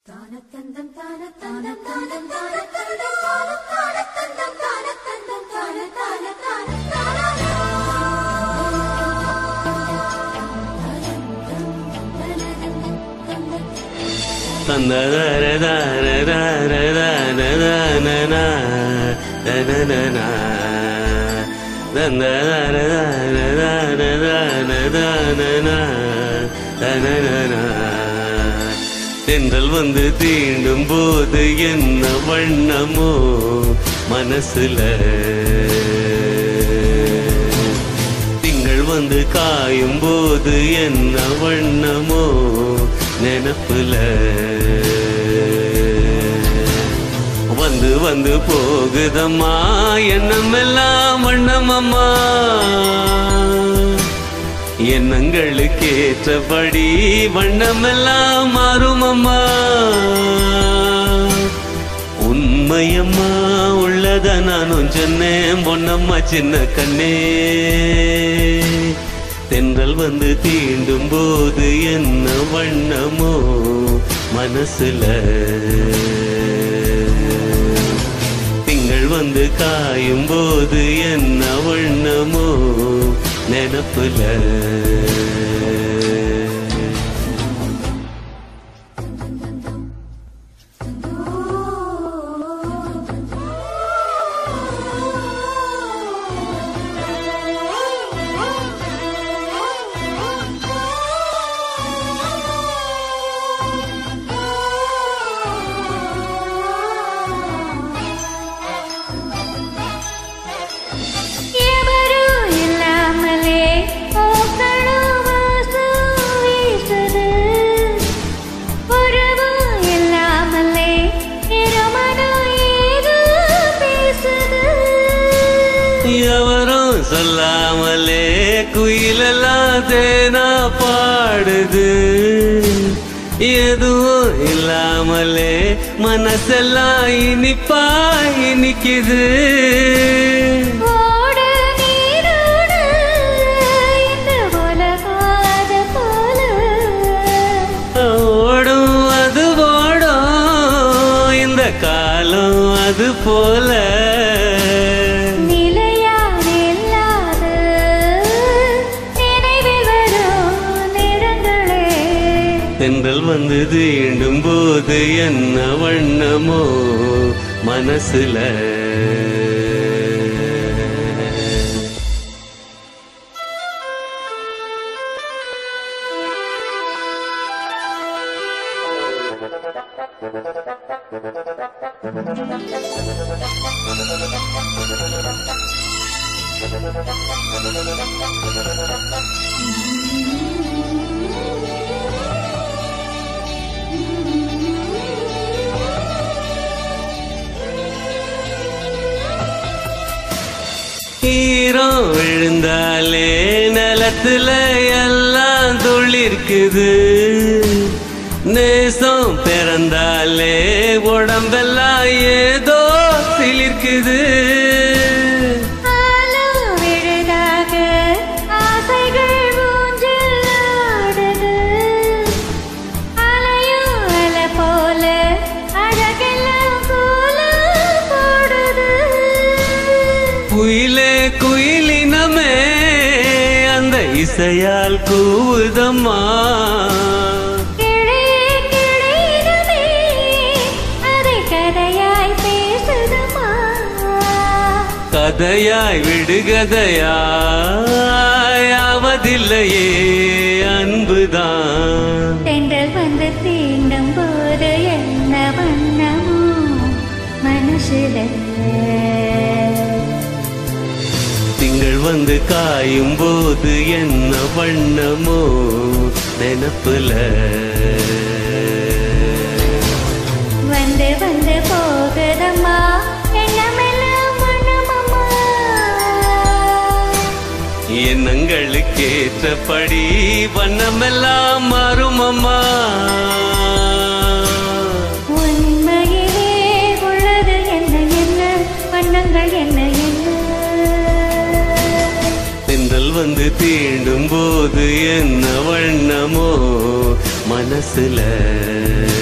தானத்தந்தம் தானத்தந்தம் தானம் தானத்தந்தம் தானம் தானத்தந்தம் தானத்தந்தம் தான தான தான தென்றல் வந்து தீண்டும் போது என்ன வண்ணமோ மனசுல திங்கள் வந்து காயும் போது என்ன வண்ணமோ நினப்புல வந்து வந்து போகுதம்மா எண்ணமெல்லாம் வண்ணமம்மா எண்ணங்களுக்கு ஏற்றபடி வண்ணமெல்லாம் மாறுமம்மா உண்மையம்மா உள்ளத நானும் சொன்னேன் பொன்னம்மா சின்ன கண்ணே தென்றல் வந்து தீண்டும் போது என்ன வண்ணமோ மனசுல திங்கள் வந்து காயும் போது என்ன வண்ணமோ நினப்புல எவரு இல்லாமலே பூக்களும் வாசம் வீசுது. உறவு இல்லாமலே இருமனம் ஏதோ பேசுது. எவரும் சொல்லாமலே குயிலெல்லாம் தேனா பாடுது எதுவும் இல்லாமலே மனசெல்லாம் இனிப்பா இனிக்குது ஓடு நீரோடு இந்த உலகாத போல. ஓடும் அது ஓடும் இந்த காலம் அது போல நிலையானில்லாத நினைவில் வரும் நிறங்களே தென்றல் வந்து தீண்டும் போது என்ன வண்ணமோ மனசுல ஈரம் விழுந்தாலே நிலத்துல எல்லாம் துளிர்க்குது நேசம் பிறந்தாலே உடம்பெல்லாம் ஏதோ சிலிர்க்குது ஆலம் விழுதாக ஆசைகள் ஊஞ்சல் ஆடுது. அலையும் அலை போல அழகெல்லாம் கோலம் போடுது. குயிலே குயிலினமே அந்த இசையால் கூவுதம்மா கிளியே கிளியினமே அதை கதையாய் பேசுதம்மா. கதையாய் விடுகதையாய் ஆவதில்லையே அன்புதான் தென்றல் வந்து தீண்டும் போது என்ன வண்ணமோ மனசுல திங்கள் வந்து காயும் போது என்ன வண்ணமோ நினப்புல வந்து வந்து போகுதம்மா எண்ணமெல்லாம் வண்ணமம்மா எண்ணங்களுக்கு ஏற்றபடி வண்ணமெல்லாம் மாறுமம்மா உண்மையிலே உள்ளது என்ன என்ன வண்ணங்கள் என்ன என்ன தென்றல் வந்து தீண்டும் போது என்ன வண்ணமோ மனசுல